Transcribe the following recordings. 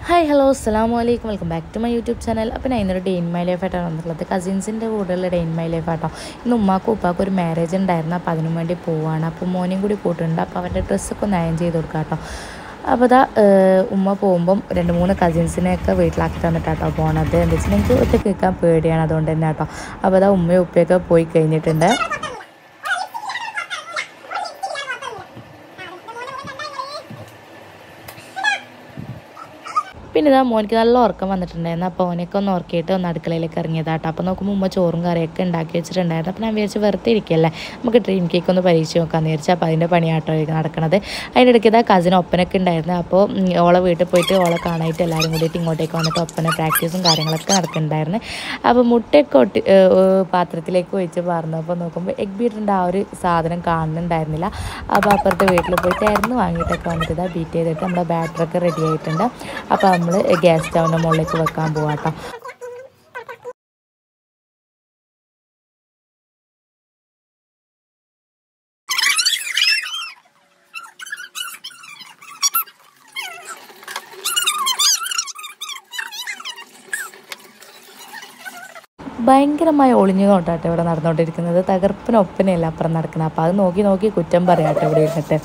Hi hello അസ്സാം വലൈക്കും welcome back to my YouTube channel അപ്പോൾ ഞാൻ ഇന്നൊരു ഡേ ഇൻ മൈ ലൈഫ് ആയിട്ടാണ് വന്നിട്ടുള്ളത് കസിൻസിൻ്റെ കൂടെയുള്ള ഡേ ഇൻ മൈ ലൈഫ് ആട്ടോ ഇന്ന് ഉമ്മാക്കും ഉപ്പാക്കും ഒരു മാരേജ് ഉണ്ടായിരുന്നു അപ്പോൾ അതിനു വേണ്ടി പോവാണ് അപ്പോൾ മോനെയും കൂടി കൂട്ടുണ്ട് അപ്പോൾ അവരുടെ ഡ്രസ്സൊക്കെ ഒന്ന് അയൺ ചെയ്ത് കൊടുക്കാം കേട്ടോ അപ്പോൾ ഇതാ ഏഹ്, ഉമ്മ പോകുമ്പം രണ്ട് മൂന്ന് കസിൻസിനെയൊക്കെ വീട്ടിലാക്കി തന്നിട്ടാട്ടോ പോണത് എന്താ വെച്ചാൽ എനിക്ക് ഒറ്റ കേൾക്കാൻ പേടിയാണ് അതുകൊണ്ട് തന്നെ കേട്ടോ അപ്പോൾ ഇതാ ഉമ്മയും ഉപ്പയൊക്കെ പോയി കഴിഞ്ഞിട്ടുണ്ട് പിന്നെ ഇതാ മോനിക്ക് നല്ല ഉറക്കം വന്നിട്ടുണ്ടായിരുന്നു അപ്പോൾ അവനൊക്കെ ഒന്ന് ഉറക്കിയിട്ട് ഒന്ന് അടുക്കളയിലേക്ക് ഇറങ്ങിയതാട്ടോ അപ്പോൾ നോക്കുമ്പോൾ ഉമ്മ ചോറും കറിയൊക്കെ ഉണ്ടാക്കി വെച്ചിട്ടുണ്ടായിരുന്നു അപ്പോൾ ഞാൻ വിചാരിച്ച് വെറുതെ ഇരിക്കല്ലേ നമുക്ക് ഡ്രീം കേക്ക് ഒന്ന് പരീക്ഷിച്ച് നോക്കാമെന്ന് വിചാരിച്ചു അപ്പോൾ അതിൻ്റെ പണിയാട്ടോ ഇത് നടക്കണത് അതിൻ്റെ ഇടയ്ക്ക് ഇതാ കസിൻ ഒപ്പനൊക്കെ ഉണ്ടായിരുന്നു അപ്പോൾ ഉം, ഓളെ വീട്ടിൽ പോയിട്ട് ഓളെ കാണാനായിട്ട് എല്ലാവരും കൂടിയിട്ട് ഇങ്ങോട്ടേക്ക് വന്നിട്ട് ഒപ്പന പ്രാക്ടീസും കാര്യങ്ങളൊക്കെ നടക്കുന്നുണ്ടായിരുന്നു അപ്പോൾ മുട്ടയൊക്കെ ഒട്ടി ഏഹ്, ഏഹ്, പാത്രത്തിലേക്ക് ഒഴിച്ച് പറഞ്ഞു അപ്പോൾ നോക്കുമ്പോൾ എഗ് ബീറ്ററിൻ്റെ ആ ഒരു സാധനം കാണുന്നുണ്ടായിരുന്നില്ല അപ്പോൾ അപ്പുറത്തെ വീട്ടിൽ പോയിട്ട് ആയിരുന്നു വാങ്ങിയിട്ടൊക്കെ വന്നിട്ട് ഇതാ ബീറ്റ് ചെയ്തിട്ട് നമ്മുടെ ബാറ്ററൊക്കെ റെഡി ആയിട്ടുണ്ട് അപ്പോൾ നമ്മൾ ഗ്യാസ് സ്റ്റൗവിൻ്റെ മുകളിലേക്ക് വെക്കാൻ പോവാം കേട്ടോ ഭയങ്കരമായ ഒളിഞ്ഞു നോട്ടാട്ടോ ഇവിടെ നടന്നുകൊണ്ടിരിക്കുന്നത് തകർപ്പിനൊപ്പനയല്ല അപ്പുറം നടക്കുന്നത് അപ്പോൾ അത് നോക്കി നോക്കി കുറ്റം പറയാട്ടോ ഇവിടെ ഇരുന്നിട്ട്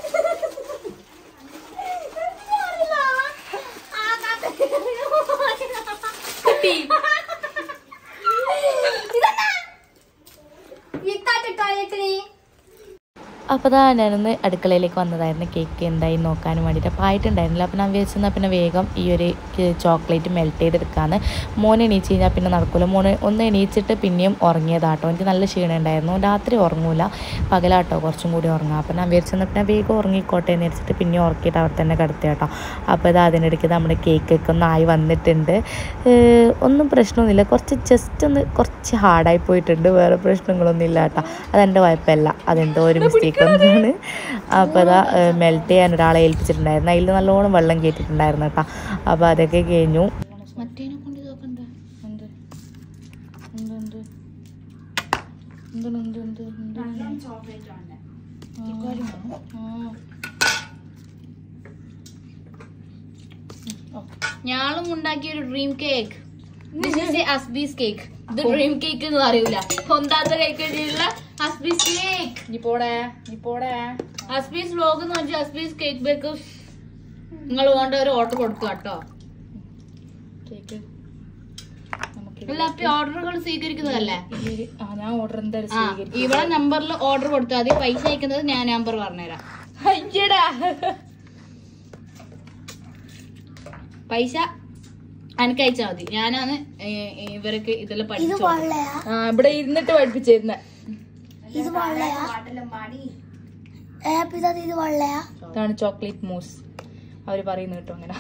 അപ്പോൾ അതാ ഞാനൊന്ന് അടുക്കളയിലേക്ക് വന്നതായിരുന്നു കേക്ക് എന്തായി നോക്കാൻ വേണ്ടിയിട്ട് അപ്പോൾ ആയിട്ടുണ്ടായിരുന്നില്ല അപ്പോൾ ഞാൻ വിചാരിച്ചെന്നാൽ പിന്നെ വേഗം ഈ ഒരു ചോക്ലേറ്റ് മെൽറ്റ് ചെയ്തെടുക്കാമെന്ന് മോൻ എണീച്ച് കഴിഞ്ഞാൽ പിന്നെ നടക്കില്ല മോന് ഒന്ന് എണീച്ചിട്ട് പിന്നെയും ഉറങ്ങിയതാട്ടോ എനിക്ക് നല്ല ക്ഷീണം ഉണ്ടായിരുന്നു രാത്രി ഉറങ്ങൂല പകലാട്ടോ കുറച്ചും കൂടി ഉറങ്ങാം അപ്പോൾ ഞാൻ വിചാരിച്ചെന്നാൽ പിന്നെ വേഗം ഉറങ്ങിക്കോട്ടെ എന്ന് വിചാരിച്ചിട്ട് പിന്നെ ഉറക്കിയിട്ട് അവിടെ തന്നെ കിടത്തി കേട്ടോ അപ്പോൾ ഇത് അതിനിടയ്ക്ക് നമ്മുടെ കേക്കൊക്കെ ഒന്ന് ആയി വന്നിട്ടുണ്ട് ഏഹ് ഒന്നും പ്രശ്നമൊന്നുമില്ല കുറച്ച് ജസ്റ്റ് ഒന്ന് കുറച്ച് ഹാർഡായി പോയിട്ടുണ്ട് വേറെ പ്രശ്നങ്ങളൊന്നും ഇല്ല കേട്ടോ അതെൻ്റെ കുഴപ്പമല്ല അതെന്തോ ഒരു മിസ്റ്റേക്ക് ഒന്നാണ് അപ്പോൾ അതാ മെൽറ്റ് ചെയ്യാൻ ഒരാളെ ഏൽപ്പിച്ചിട്ടുണ്ടായിരുന്നു അതിൽ നല്ലോണം വെള്ളം കയറ്റിയിട്ടുണ്ടായിരുന്നു കേട്ടോ അപ്പോൾ അതൊക്കെ കഴിഞ്ഞു മറ്റേനെ കൊണ്ട് ഇതാക്കണ്ടേ എന്ത് എന്ത് എന്ത് എന്ത് എന്ത് എന്ത് ഞാളും ഉണ്ടാക്കിയ ഒരു ഡ്രീം കേക്ക് അസ്ബീസ് കേക്ക് ഇത് ഡ്രീം കേക്ക് എന്ന് അറിയൂല ഒന്നാമത്തെ കേക്ക് ചെയ്തിട്ടുള്ള അസ്ബീസ് കേക്ക് നീ പോടേ നീ പോടേ അസ്ബീസ് വ്ലോഗ് എന്ന് വെച്ചാൽ അസ്ബീസ് കേക്ക് ബേക്ക് നിങ്ങൾ വേണ്ട ഒരു ഓർഡർ കൊടുത്തു കേട്ടോ കേക്ക് നമുക്ക് അല്ല അപ്പൊ ഓർഡറുകൾ സ്വീകരിക്കുന്നതല്ലേ ആ ഞാൻ ഓർഡർ എന്തായാലും ആ സ്വീകരിക്കും ഇവിടെ നമ്പറിൽ ഓർഡർ കൊടുത്താൽ മതി പൈസ അയക്കുന്നത് ഞാൻ നമ്പർ പറഞ്ഞുതരാം അയ്യടാ പൈസ എനിക്ക് അയച്ചാൽ മതി ഞാനാണ് ഏ- ഇവർക്ക് ഇതെല്ലാം പഠിച്ചു ആ ഇവിടെ ഇരുന്നിട്ട് പഠിപ്പിച്ചിരുന്ന ഇത് വെള്ളയാ ഏ പിതാ ഇത് വെള്ളയാ ഇതാണ് ചോക്ലേറ്റ് മൂസ് അവര് പറയുന്നു കേട്ടോ അങ്ങനെ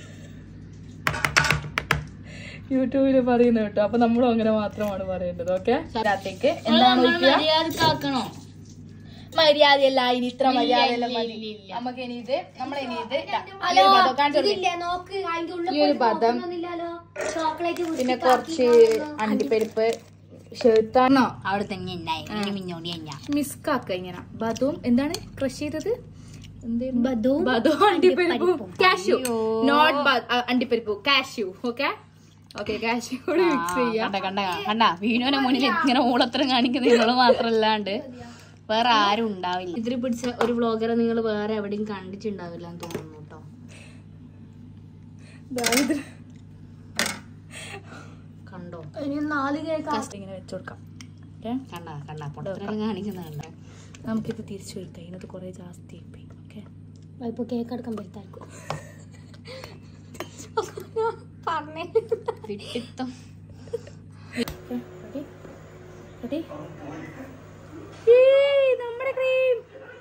യൂട്യൂബില് പറയുന്നു കേട്ടോ അപ്പൊ നമ്മളും അങ്ങനെ മാത്രമാണ് പറയേണ്ടത് ഓക്കെ രാത്തേക്ക് എന്താണ് ഒഴിക്കുക മര്യാദക്കാക്കണോ മര്യാദയല്ല ഇനി ഇത്ര മര്യാദയല്ല ഇല്ല, മതി ഇല്ല, ഇല്ല. നമുക്ക് ഇനി ഇത് നമ്മൾ ഇനി ഇത് ഇതാ, ഈ ഒരു പദം കാണിച്ചു കൊടുക്ക്. ഇതില്ലേ നോക്ക് അതിന്റെ ഉള്ളിൽ ഈ ഒരു പദം ഒന്നുമില്ലല്ലോ ചോക്ലേറ്റ് പിന്നെ കുറച്ച് അണ്ടിപ്പരിപ്പ് ഷെയ്ത്താണോ അവിടെ തന്നെ ഉണ്ടായി മിഞ്ഞോടി കഴിഞ്ഞാ മിസ്കാക്ക ഇങ്ങനെ ബദവും എന്താണ് ക്രഷ് ചെയ്തത് എന്തായിരുന്നു? ബദവും ബദവും അണ്ടിപ്പരിപ്പും കാഷ്യൂ നോട്ട് അണ്ടിപ്പരിപ്പു കാഷ്യൂ ഓക്കെ ഓക്കെ കാഷ്യൂ കൂടി മിക്സ് ചെയ്യാം കണ്ട കണ്ട കണ്ട വീണുവിനെ മുന്നിൽ ഇങ്ങനെ ഊളത്തരം കാണിക്കുന്ന നിങ്ങള് മാത്രല്ലാണ്ട് വേറെ ആരും ഉണ്ടാവില്ല ഇതിൽ പിടിച്ച ഒരു വ്ളോഗറെ നിങ്ങൾ വേറെ എവിടെയും കണ്ടിട്ടുണ്ടാവില്ല എന്ന് തോന്നുന്നു കേട്ടോ ദാരിദ്ര്യം കണ്ടോ ഇനി നാല് കേക്ക് ഇങ്ങനെ വെച്ചു കൊടുക്കാം ഓക്കെ കണ്ട കണ്ട പൊട്ടത്തരം കാണിക്കുന്ന കണ്ട നമുക്കിത് തിരിച്ചു വരുത്താം ഇതിനകത്ത് കുറേ ജാസ്തി പോയി ഓക്കെ ഇപ്പൊ കേക്ക് എടുക്കാൻ പറ്റായിരിക്കും വിട്ടിത്തം റെഡി നമ്മുടെ ക്രീം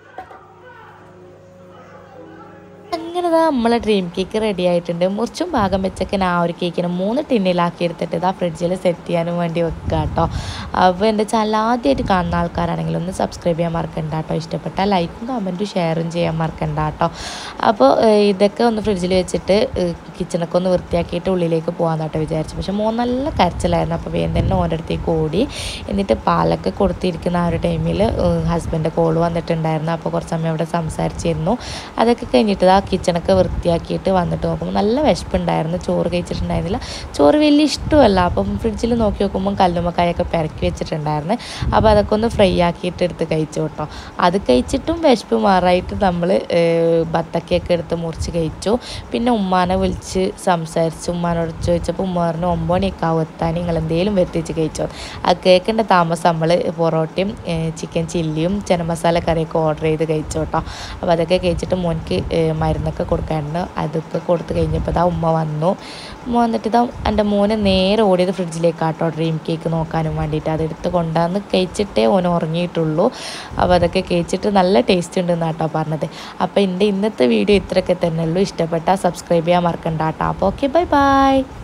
അങ്ങനെ ദാ നമ്മളെ ഡ്രീം കേക്ക് റെഡി ആയിട്ടുണ്ട് മുറിച്ചും ഭാഗം വെച്ചൊക്കെ ഞാൻ ആ ഒരു കേക്കിന് മൂന്ന് ടിന്നിലാക്കി എടുത്തിട്ട് ഇതാ ഫ്രിഡ്ജിൽ സെറ്റ് ചെയ്യാനും വേണ്ടി വെക്കുക കേട്ടോ അപ്പോൾ എൻ്റെ ചാനൽ ആദ്യമായിട്ട് കാണുന്ന ആൾക്കാരാണെങ്കിൽ ഒന്ന് സബ്സ്ക്രൈബ് ചെയ്യാൻ മറക്കണ്ട കേട്ടോ ഇഷ്ടപ്പെട്ടാൽ ലൈക്കും കമൻറ്റും ഷെയറും ചെയ്യാൻ മറക്കണ്ട കേട്ടോ അപ്പോൾ ഏഹ്, ഇതൊക്കെ ഒന്ന് ഫ്രിഡ്ജിൽ വെച്ചിട്ട് ഏഹ്, കിച്ചണൊക്കെ ഒന്ന് വൃത്തിയാക്കിയിട്ട് ഉള്ളിലേക്ക് പോകാൻ കേട്ടോ വിചാരിച്ചു പക്ഷെ മോൻ നല്ല കരച്ചിലായിരുന്നു അപ്പോൾ വേഗം തന്നെ ഓൻ്റെ അടുത്തേക്ക് ഓടി എന്നിട്ട് പാലൊക്കെ കൊടുത്തിരിക്കുന്ന ആ ഒരു ടൈമിൽ ഹസ്ബൻഡ് കോൾ വന്നിട്ടുണ്ടായിരുന്നു അപ്പോൾ കുറച്ച് സമയം അവിടെ സംസാരിച്ചിരുന്നു അതൊക്കെ കഴിഞ്ഞിട്ട് ആ കിച്ചണൊക്കെ കിച്ചണൊക്കെ വൃത്തിയാക്കിയിട്ട് വന്നിട്ട് നോക്കുമ്പോൾ നല്ല വിശപ്പുണ്ടായിരുന്നു ചോറ് കഴിച്ചിട്ടുണ്ടായിരുന്നില്ല ചോറ് വലിയ ഇഷ്ടമല്ല അപ്പം ഫ്രിഡ്ജിൽ നോക്കി നോക്കുമ്പോൾ കല്ലുമ്മക്കായൊക്കെ പെരക്കി വെച്ചിട്ടുണ്ടായിരുന്നു അപ്പോൾ അതൊക്കെ ഒന്ന് ഫ്രൈ ആക്കിയിട്ട് എടുത്ത് കഴിച്ചു കേട്ടോ അത് കഴിച്ചിട്ടും വിശപ്പ് മാറായിട്ട് നമ്മൾ ബത്തക്കയൊക്കെ എടുത്ത് മുറിച്ച് കഴിച്ചു പിന്നെ ഉമ്മാനെ വിളിച്ച് സംസാരിച്ചു ഉമ്മാനോട് ചോദിച്ചപ്പോൾ ഉമ്മ പറഞ്ഞു ഒമ്പത് മണിയൊക്കെ ആവും എത്താൻ നിങ്ങൾ എന്തെങ്കിലും വരുത്തിച്ച് കഴിച്ചോ ആ കേക്കിൻ്റെ താമസം നമ്മൾ പൊറോട്ടയും ചിക്കൻ ചില്ലിയും ചന മസാല കറിയൊക്കെ ഓർഡർ ചെയ്ത് കഴിച്ചു കേട്ടോ അപ്പോൾ അതൊക്കെ കഴിച്ചിട്ട് മോനിക്ക് ഏഹ് മരുന്നൊക്കെ കൊടുക്കാനുണ്ട് അതൊക്കെ കൊടുത്ത് കഴിഞ്ഞപ്പോൾ ഇതാ ഉമ്മ വന്നു ഉമ്മ വന്നിട്ട് ഇതാ എൻ്റെ മോനെ നേരെ ഓടിയത് ഫ്രിഡ്ജിലേക്കാട്ടോ ഡ്രീം കേക്ക് നോക്കാനും വേണ്ടിയിട്ട് അതെടുത്ത് കൊണ്ടുവന്ന് കഴിച്ചിട്ടേ ഓൻ ഉറങ്ങിയിട്ടുള്ളൂ അപ്പോൾ അതൊക്കെ കഴിച്ചിട്ട് നല്ല ടേസ്റ്റ് ഉണ്ട് എന്നാട്ടോ പറഞ്ഞത് അപ്പോൾ എൻ്റെ ഇന്നത്തെ വീഡിയോ ഇത്രയൊക്കെ തന്നെ ഉള്ളൂ ഇഷ്ടപ്പെട്ടാൽ സബ്സ്ക്രൈബ് ചെയ്യാൻ മറക്കണ്ട കേട്ടോ അപ്പോൾ ഓക്കെ ബൈ ബൈ